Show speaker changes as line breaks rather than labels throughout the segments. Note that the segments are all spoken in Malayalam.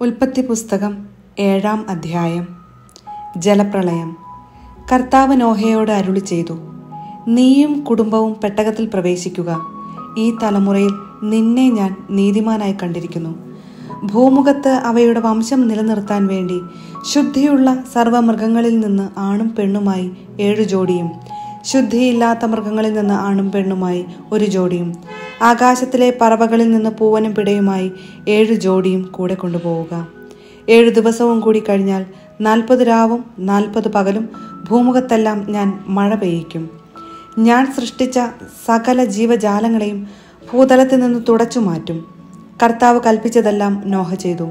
ഉൽപ്പത്തി പുസ്തകം ഏഴാം അധ്യായം ജലപ്രളയം കർത്താവ് നോഹയോട് അരുളി ചെയ്തു നീയും കുടുംബവും പെട്ടകത്തിൽ പ്രവേശിക്കുക ഈ തലമുറയിൽ നിന്നെ ഞാൻ നീതിമാനായി കണ്ടിരിക്കുന്നു ഭൂമുഖത്ത് അവയുടെ വംശം നിലനിർത്താൻ വേണ്ടി ശുദ്ധിയുള്ള സർവ്വമൃഗങ്ങളിൽ നിന്ന് ആണും പെണ്ണുമായി ഏഴു ജോഡിയും ശുദ്ധിയില്ലാത്ത മൃഗങ്ങളിൽ നിന്ന് ആണും പെണ്ണുമായി ഒരു ജോഡിയും ആകാശത്തിലെ പറവകളിൽ നിന്ന് പൂവനും പിടയുമായി ഏഴു ജോഡിയും കൂടെ കൊണ്ടുപോവുക ഏഴു ദിവസവും കൂടി കഴിഞ്ഞാൽ നാൽപ്പത് രാവും നാൽപ്പത് പകലും ഭൂമുഖത്തെല്ലാം ഞാൻ മഴ പെയ്യിക്കും ഞാൻ സൃഷ്ടിച്ച സകല ജീവജാലങ്ങളെയും ഭൂതലത്തിൽ നിന്ന് തുടച്ചു മാറ്റും കർത്താവ് കൽപ്പിച്ചതെല്ലാം നോഹ ചെയ്തു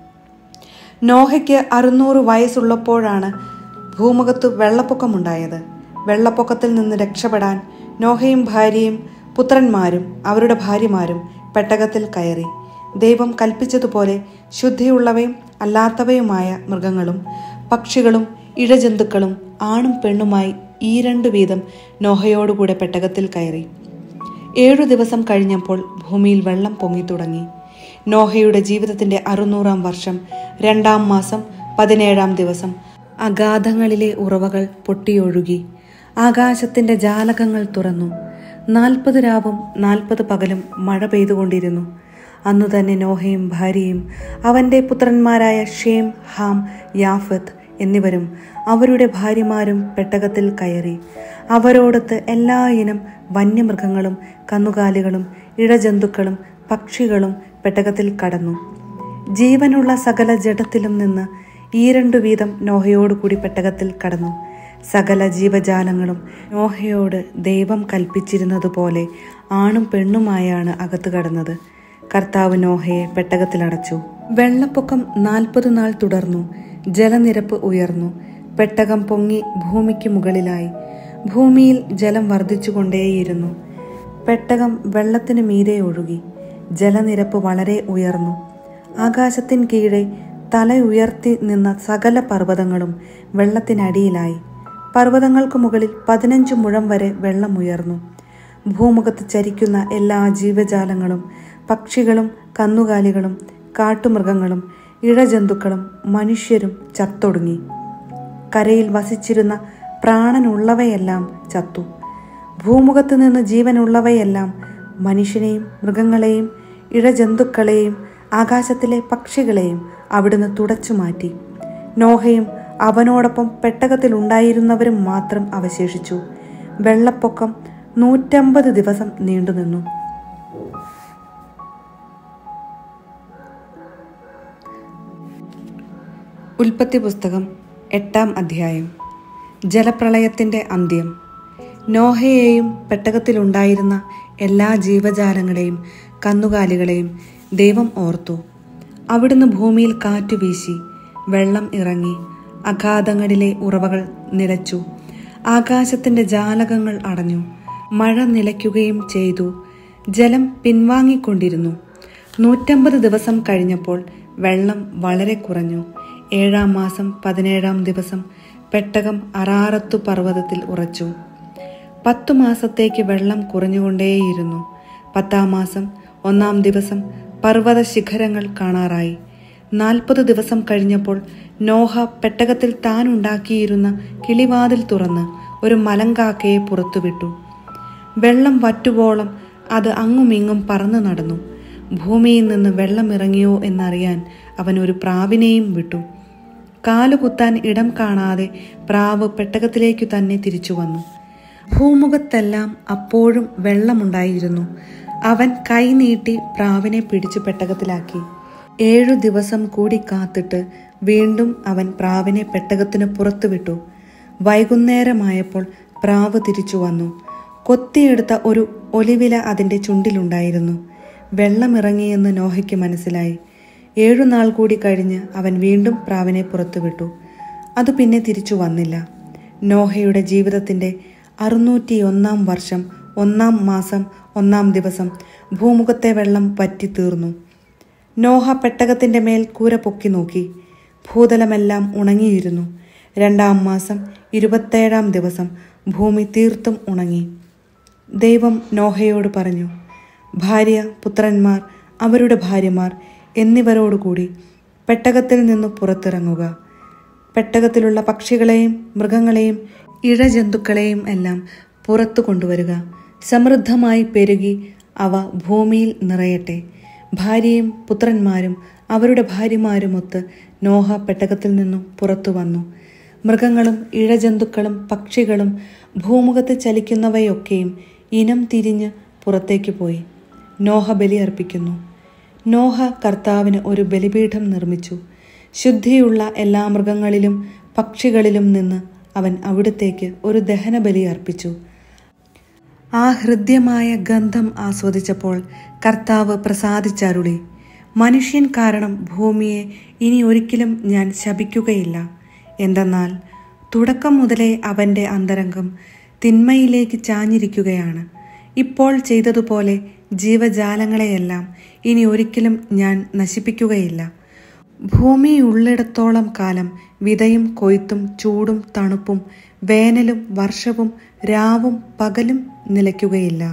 നോഹയ്ക്ക് അറുന്നൂറ് വയസ്സുള്ളപ്പോഴാണ് ഭൂമുഖത്ത് വെള്ളപ്പൊക്കമുണ്ടായത് വെള്ളപ്പൊക്കത്തിൽ നിന്ന് രക്ഷപ്പെടാൻ നോഹയും ഭാര്യയും പുത്രന്മാരും അവരുടെ ഭാര്യമാരും പെട്ടകത്തിൽ കയറി ദൈവം കൽപ്പിച്ചതുപോലെ ശുദ്ധിയുള്ളവയും അല്ലാത്തവയുമായ മൃഗങ്ങളും പക്ഷികളും ഇഴജന്തുക്കളും ആണും പെണ്ണുമായി ഈ രണ്ടു വീതം നോഹയോടുകൂടെ പെട്ടകത്തിൽ കയറി ഏഴു ദിവസം കഴിഞ്ഞപ്പോൾ ഭൂമിയിൽ വെള്ളം പൊങ്ങി തുടങ്ങി നോഹയുടെ ജീവിതത്തിന്റെ അറുന്നൂറാം വർഷം രണ്ടാം മാസം പതിനേഴാം ദിവസം അഗാധങ്ങളിലെ ഉറവകൾ പൊട്ടിയൊഴുകി ആകാശത്തിന്റെ ജാലകങ്ങൾ തുറന്നു നാൽപ്പത് രാവും നാൽപ്പത് പകലും മഴ പെയ്തുകൊണ്ടിരുന്നു അന്നു തന്നെ നോഹയും ഭാര്യയും അവന്റെ പുത്രന്മാരായ ഷേം ഹാം യാഫത്ത് എന്നിവരും അവരുടെ ഭാര്യമാരും പെട്ടകത്തിൽ കയറി അവരോടൊത്ത് എല്ലാ ഇനം വന്യമൃഗങ്ങളും കന്നുകാലികളും ഇഴജന്തുക്കളും പക്ഷികളും പെട്ടകത്തിൽ കടന്നു ജീവനുള്ള സകല ജഡത്തിലും നിന്ന് ഈ രണ്ടു വീതം നോഹയോടുകൂടി പെട്ടകത്തിൽ കടന്നു സകല ജീവജാലങ്ങളും നോഹയോട് ദൈവം കൽപ്പിച്ചിരുന്നതുപോലെ ആണും പെണ്ണുമായാണ് അകത്ത് കടന്നത് കർത്താവ് നോഹയെ പെട്ടകത്തിലടച്ചു വെള്ളപ്പൊക്കം നാൽപ്പത് നാൾ തുടർന്നു ജലനിരപ്പ് ഉയർന്നു പെട്ടകം പൊങ്ങി ഭൂമിക്ക് മുകളിലായി ഭൂമിയിൽ ജലം വർദ്ധിച്ചുകൊണ്ടേയിരുന്നു പെട്ടകം വെള്ളത്തിന് മീതെ ഒഴുകി ജലനിരപ്പ് വളരെ ഉയർന്നു ആകാശത്തിൻ കീഴെ തല ഉയർത്തി നിന്ന സകല പർവ്വതങ്ങളും വെള്ളത്തിനടിയിലായി പർവ്വതങ്ങൾക്ക് മുകളിൽ പതിനഞ്ച് മുഴം വരെ വെള്ളം ഉയർന്നു ഭൂമുഖത്ത് ചരിക്കുന്ന എല്ലാ ജീവജാലങ്ങളും പക്ഷികളും കന്നുകാലികളും കാട്ടുമൃഗങ്ങളും ഇഴജന്തുക്കളും മനുഷ്യരും ചത്തൊടുങ്ങി കരയിൽ വസിച്ചിരുന്ന പ്രാണനുള്ളവയെല്ലാം ചത്തു ഭൂമുഖത്ത് നിന്ന് ജീവനുള്ളവയെല്ലാം മനുഷ്യനെയും മൃഗങ്ങളെയും ഇഴജന്തുക്കളെയും ആകാശത്തിലെ പക്ഷികളെയും അവിടുന്ന് തുടച്ചു മാറ്റി നോഹയും അവനോടൊപ്പം പെട്ടകത്തിൽ ഉണ്ടായിരുന്നവരും മാത്രം അവശേഷിച്ചു വെള്ളപ്പൊക്കം നൂറ്റമ്പത് ദിവസം നീണ്ടുനിന്നു ഉൽപ്പത്തി പുസ്തകം എട്ടാം അധ്യായം ജലപ്രളയത്തിന്റെ അന്ത്യം നോഹയെയും പെട്ടകത്തിലുണ്ടായിരുന്ന എല്ലാ ജീവജാലങ്ങളെയും കന്നുകാലികളെയും ദൈവം ഓർത്തു അവിടുന്ന് ഭൂമിയിൽ കാറ്റു വീശി വെള്ളം ഇറങ്ങി അഗാധങ്ങളിലെ ഉറവകൾ നിലച്ചു ആകാശത്തിന്റെ ജാലകങ്ങൾ അടഞ്ഞു മഴ നിലയ്ക്കുകയും ചെയ്തു ജലം പിൻവാങ്ങിക്കൊണ്ടിരുന്നു നൂറ്റമ്പത് ദിവസം കഴിഞ്ഞപ്പോൾ വെള്ളം വളരെ കുറഞ്ഞു ഏഴാം മാസം പതിനേഴാം ദിവസം പെട്ടകം അറാറത്തു പർവ്വതത്തിൽ ഉറച്ചു പത്തു മാസത്തേക്ക് വെള്ളം കുറഞ്ഞുകൊണ്ടേയിരുന്നു പത്താം മാസം ഒന്നാം ദിവസം പർവ്വത ശിഖരങ്ങൾ കാണാറായി നാൽപ്പത് ദിവസം കഴിഞ്ഞപ്പോൾ നോഹ പെട്ടകത്തിൽ താൻ ഉണ്ടാക്കിയിരുന്ന കിളിവാതിൽ തുറന്ന് ഒരു മലങ്കാക്കയെ പുറത്തുവിട്ടു വെള്ളം വറ്റുവോളം അത് അങ്ങുമിങ്ങും പറന്നു നടന്നു ഭൂമിയിൽ നിന്ന് വെള്ളം ഇറങ്ങിയോ എന്നറിയാൻ അവൻ ഒരു പ്രാവിനെയും വിട്ടു കാലുകുത്താൻ ഇടം കാണാതെ പ്രാവ് പെട്ടകത്തിലേക്കു തന്നെ തിരിച്ചു വന്നു ഭൂമുഖത്തെല്ലാം അപ്പോഴും വെള്ളമുണ്ടായിരുന്നു അവൻ കൈ നീട്ടി പ്രാവിനെ പിടിച്ചു പെട്ടകത്തിലാക്കി ഏഴു ദിവസം കൂടി കാത്തിട്ട് വീണ്ടും അവൻ പ്രാവിനെ പെട്ടകത്തിന് പുറത്തുവിട്ടു വൈകുന്നേരമായപ്പോൾ പ്രാവ് തിരിച്ചു വന്നു കൊത്തിയെടുത്ത ഒരു ഒലിവില അതിന്റെ ചുണ്ടിലുണ്ടായിരുന്നു വെള്ളമിറങ്ങിയെന്ന് നോഹയ്ക്ക് മനസ്സിലായി ഏഴു നാൾ കൂടി കഴിഞ്ഞ് അവൻ വീണ്ടും പ്രാവിനെ പുറത്തുവിട്ടു അത് പിന്നെ തിരിച്ചു വന്നില്ല നോഹയുടെ ജീവിതത്തിന്റെ അറുന്നൂറ്റി ഒന്നാം വർഷം ഒന്നാം മാസം ഒന്നാം ദിവസം ഭൂമുഖത്തെ വെള്ളം വറ്റിത്തീർന്നു നോഹ പെട്ടകത്തിന്റെ മേൽ കൂര പൊക്കി നോക്കി ഭൂതലമെല്ലാം ഉണങ്ങിയിരുന്നു രണ്ടാം മാസം ഇരുപത്തേഴാം ദിവസം ഭൂമി തീർത്തും ഉണങ്ങി ദൈവം നോഹയോട് പറഞ്ഞു ഭാര്യ പുത്രന്മാർ അവരുടെ ഭാര്യമാർ എന്നിവരോടുകൂടി പെട്ടകത്തിൽ നിന്ന് പുറത്തിറങ്ങുക പെട്ടകത്തിലുള്ള പക്ഷികളെയും മൃഗങ്ങളെയും ഇഴജന്തുക്കളെയും എല്ലാം പുറത്തു കൊണ്ടുവരിക സമൃദ്ധമായി പെരുകി അവ ഭൂമിയിൽ നിറയട്ടെ ഭാര്യയും പുത്രന്മാരും അവരുടെ ഭാര്യമാരുമൊത്ത് നോഹ പെട്ടകത്തിൽ നിന്നും പുറത്തു വന്നു മൃഗങ്ങളും ഇഴജന്തുക്കളും പക്ഷികളും ഭൂമുഖത്ത് ചലിക്കുന്നവയൊക്കെയും ഇനം തിരിഞ്ഞ് പുറത്തേക്ക് പോയി നോഹ ബലിയർപ്പിക്കുന്നു നോഹ കർത്താവിന് ഒരു ബലിപീഠം നിർമ്മിച്ചു ശുദ്ധിയുള്ള എല്ലാ മൃഗങ്ങളിലും പക്ഷികളിലും നിന്ന് അവൻ അവിടത്തേക്ക് ഒരു ദഹനബലി അർപ്പിച്ചു ആ ഹൃദ്യമായ ഗന്ധം ആസ്വദിച്ചപ്പോൾ കർത്താവ് പ്രസാദിച്ചരുളി മനുഷ്യൻ കാരണം ഭൂമിയെ ഇനി ഒരിക്കലും ഞാൻ ശപിക്കുകയില്ല എന്തെന്നാൽ തുടക്കം മുതലേ അവൻ്റെ അന്തരംഗം തിന്മയിലേക്ക് ചാഞ്ഞിരിക്കുകയാണ് ഇപ്പോൾ ചെയ്തതുപോലെ ജീവജാലങ്ങളെയെല്ലാം ഇനി ഒരിക്കലും ഞാൻ നശിപ്പിക്കുകയില്ല ഭൂമി ഉള്ളിടത്തോളം കാലം വിതയും കൊയ്ത്തും ചൂടും തണുപ്പും വേനലും വർഷവും രാവും പകലും നിലയ്ക്കുകയില്ല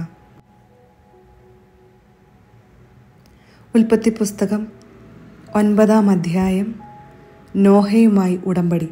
ഉൽപ്പത്തി പുസ്തകം ഒൻപതാം അധ്യായം നോഹയുമായി ഉടമ്പടി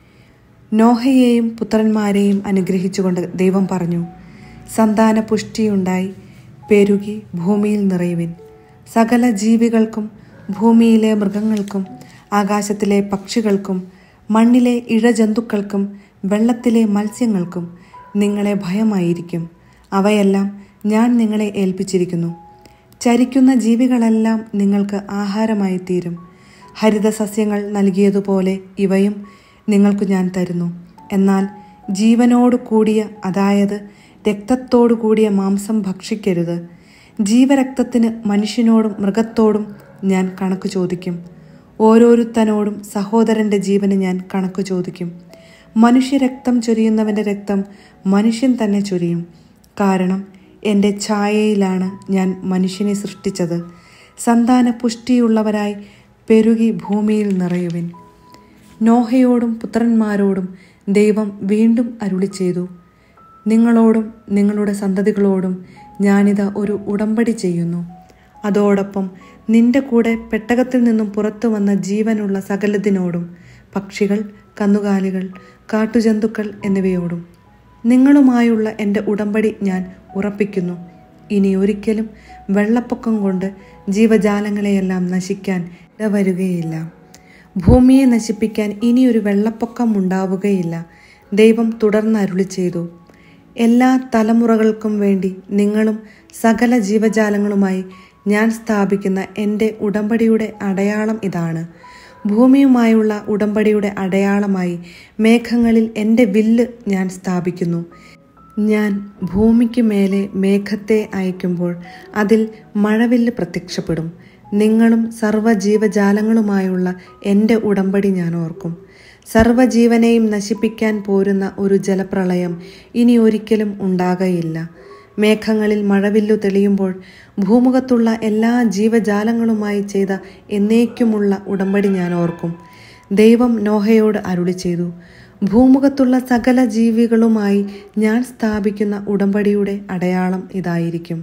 നോഹയെയും പുത്രന്മാരെയും അനുഗ്രഹിച്ചുകൊണ്ട് ദൈവം പറഞ്ഞു സന്താന പുഷ്ടിയുണ്ടായി പെരുകി ഭൂമിയിൽ നിറയുവിൻ സകല ജീവികൾക്കും ഭൂമിയിലെ മൃഗങ്ങൾക്കും ആകാശത്തിലെ പക്ഷികൾക്കും മണ്ണിലെ ഇഴജന്തുക്കൾക്കും വെള്ളത്തിലെ മത്സ്യങ്ങൾക്കും നിങ്ങളെ ഭയമായിരിക്കും അവയെല്ലാം ഞാൻ നിങ്ങളെ ഏൽപ്പിച്ചിരിക്കുന്നു ചരിക്കുന്ന ജീവികളെല്ലാം നിങ്ങൾക്ക് ആഹാരമായി തീരും ഹരിതസസ്യങ്ങൾ നൽകിയതുപോലെ ഇവയും നിങ്ങൾക്ക് ഞാൻ തരുന്നു എന്നാൽ ജീവനോടു കൂടിയ അതായത് രക്തത്തോടു കൂടിയ മാംസം ഭക്ഷിക്കരുത് ജീവരക്തത്തിന് മനുഷ്യനോടും മൃഗത്തോടും ഞാൻ കണക്ക് ചോദിക്കും ഓരോരുത്തനോടും സഹോദരന്റെ ജീവന് ഞാൻ കണക്ക് ചോദിക്കും മനുഷ്യരക്തം ചൊരിയുന്നവന്റെ രക്തം മനുഷ്യൻ തന്നെ ചൊരിയും കാരണം എൻ്റെ ഛായയിലാണ് ഞാൻ മനുഷ്യനെ സൃഷ്ടിച്ചത് സന്താന പുഷ്ടിയുള്ളവരായി പെരുകി ഭൂമിയിൽ നിറയുവിൻ നോഹയോടും പുത്രന്മാരോടും ദൈവം വീണ്ടും അരുളി ചെയ്തു നിങ്ങളോടും നിങ്ങളുടെ സന്തതികളോടും ഞാനിതാ ഒരു ഉടമ്പടി ചെയ്യുന്നു അതോടൊപ്പം നിന്റെ കൂടെ പെട്ടകത്തിൽ നിന്നും പുറത്തു വന്ന ജീവനുള്ള സകലതിനോടും പക്ഷികൾ കന്നുകാലികൾ കാട്ടുജന്തുക്കൾ എന്നിവയോടും നിങ്ങളുമായുള്ള എൻ്റെ ഉടമ്പടി ഞാൻ ഉറപ്പിക്കുന്നു ഇനി ഒരിക്കലും വെള്ളപ്പൊക്കം കൊണ്ട് ജീവജാലങ്ങളെയെല്ലാം നശിക്കാൻ ഇടവരുകയില്ല ഭൂമിയെ നശിപ്പിക്കാൻ ഇനിയൊരു വെള്ളപ്പൊക്കം ഉണ്ടാവുകയില്ല ദൈവം തുടർന്ന് അരുളി ചെയ്തു എല്ലാ തലമുറകൾക്കും വേണ്ടി നിങ്ങളും സകല ജീവജാലങ്ങളുമായി ഞാൻ സ്ഥാപിക്കുന്ന എൻ്റെ ഉടമ്പടിയുടെ അടയാളം ഇതാണ് ഭൂമിയുമായുള്ള ഉടമ്പടിയുടെ അടയാളമായി മേഘങ്ങളിൽ എൻ്റെ വില്ല് ഞാൻ സ്ഥാപിക്കുന്നു ഞാൻ ഭൂമിക്ക് മേലെ മേഘത്തെ അയക്കുമ്പോൾ അതിൽ മഴവില്ല് പ്രത്യക്ഷപ്പെടും നിങ്ങളും സർവ്വജീവജാലങ്ങളുമായുള്ള എൻ്റെ ഉടമ്പടി ഞാൻ ഓർക്കും സർവ്വജീവനെയും നശിപ്പിക്കാൻ പോരുന്ന ഒരു ജലപ്രളയം ഇനി ഒരിക്കലും ഉണ്ടാകയില്ല മേഘങ്ങളിൽ മഴവില്ലു തെളിയുമ്പോൾ ഭൂമുഖത്തുള്ള എല്ലാ ജീവജാലങ്ങളുമായി ചെയ്ത എന്നേക്കുമുള്ള ഉടമ്പടി ഞാൻ ഓർക്കും ദൈവം നോഹയോട് അരുളി ചെയ്തു ഭൂമുഖത്തുള്ള സകല ജീവികളുമായി ഞാൻ സ്ഥാപിക്കുന്ന ഉടമ്പടിയുടെ അടയാളം ഇതായിരിക്കും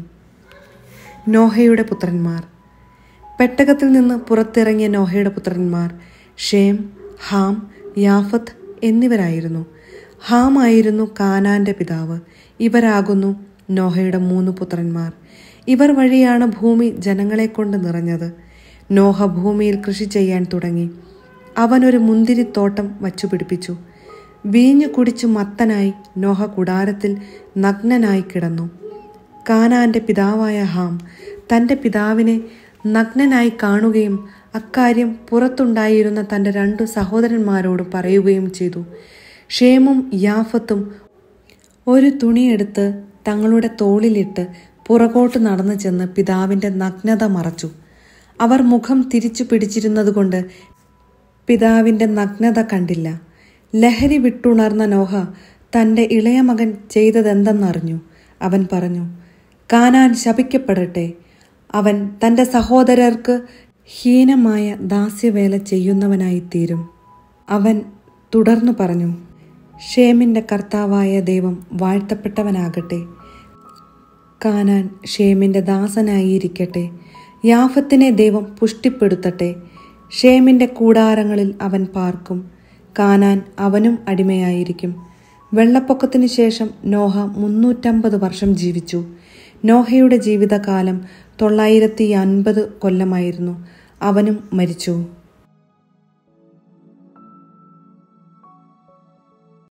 നോഹയുടെ പുത്രന്മാർ പെട്ടകത്തിൽ നിന്ന് പുറത്തിറങ്ങിയ നോഹയുടെ പുത്രന്മാർ ഷേം ഹാം യാഫത്ത് എന്നിവരായിരുന്നു ഹാം ആയിരുന്നു കാനാന്റെ പിതാവ് ഇവരാകുന്നു നോഹയുടെ മൂന്ന് പുത്രന്മാർ ഇവർ വഴിയാണ് ഭൂമി ജനങ്ങളെ കൊണ്ട് നിറഞ്ഞത് നോഹ ഭൂമിയിൽ കൃഷി ചെയ്യാൻ തുടങ്ങി അവനൊരു മുന്തിരിത്തോട്ടം വച്ചുപിടിപ്പിച്ചു വീഞ്ഞു കുടിച്ചു മത്തനായി നോഹ കുടാരത്തിൽ നഗ്നനായി കിടന്നു കാനാന്റെ പിതാവായ ഹാം തന്റെ പിതാവിനെ നഗ്നനായി കാണുകയും അക്കാര്യം പുറത്തുണ്ടായിരുന്ന തന്റെ രണ്ടു സഹോദരന്മാരോട് പറയുകയും ചെയ്തു ഷേമും യാഫത്തും ഒരു തുണിയെടുത്ത് തങ്ങളുടെ തോളിലിട്ട് പുറകോട്ട് നടന്നു ചെന്ന് പിതാവിന്റെ നഗ്നത മറച്ചു അവർ മുഖം തിരിച്ചു പിടിച്ചിരുന്നതുകൊണ്ട് പിതാവിന്റെ നഗ്നത കണ്ടില്ല ലഹരി വിട്ടുണർന്ന നോഹ തന്റെ ഇളയ മകൻ ചെയ്തതെന്തെന്നറിഞ്ഞു അവൻ പറഞ്ഞു കാനാൻ ശപിക്കപ്പെടട്ടെ അവൻ തന്റെ സഹോദരർക്ക് ഹീനമായ ദാസ്യവേല ചെയ്യുന്നവനായിത്തീരും അവൻ തുടർന്നു പറഞ്ഞു ഷേമിന്റെ കർത്താവായ ദൈവം വാഴ്ത്തപ്പെട്ടവനാകട്ടെ കാനാൻ ഷേമിന്റെ ദാസനായിരിക്കട്ടെ യാഫത്തിനെ ദൈവം പുഷ്ടിപ്പെടുത്തട്ടെ ഷേമിന്റെ കൂടാരങ്ങളിൽ അവൻ പാർക്കും കാനാൻ അവനും അടിമയായിരിക്കും വെള്ളപ്പൊക്കത്തിനു ശേഷം നോഹ മുന്നൂറ്റമ്പത് വർഷം ജീവിച്ചു നോഹയുടെ ജീവിതകാലം തൊള്ളായിരത്തി അൻപത് കൊല്ലമായിരുന്നു അവനും മരിച്ചു